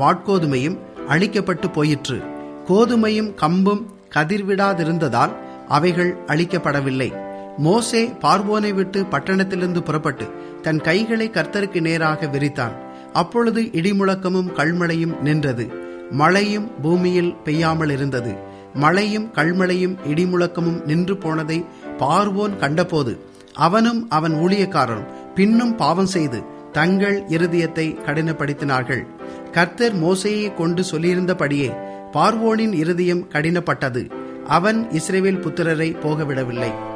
வாட்கோதுமையும் அழிக்கப்பட்டு போயிற்று கோதுமையும் கம்பும் கதிர்விடாதிருந்ததால் அவைகள் அழிக்கப்படவில்லை மோசே பார்வோனை விட்டு பட்டணத்திலிருந்து புறப்பட்டு தன் கைகளை கர்த்தருக்கு நேராக விரித்தான் அப்பொழுது இடிமுழக்கமும் கல்மழையும் நின்றது மழையும் பூமியில் பெய்யாமல் இருந்தது மழையும் கல்மழையும் இடிமுழக்கமும் நின்று போனதை பார்வோன் கண்டபோது அவனும் அவன் ஊழியக்காரரும் பின்னும் பாவம் செய்து தங்கள் இருதயத்தை கடினப்படுத்தினார்கள் கர்த்தர் மோசையை கொண்டு சொல்லியிருந்தபடியே பார்வோனின் இருதயம் கடினப்பட்டது அவன் இஸ்ரேவேல் புத்திரரை போகவிடவில்லை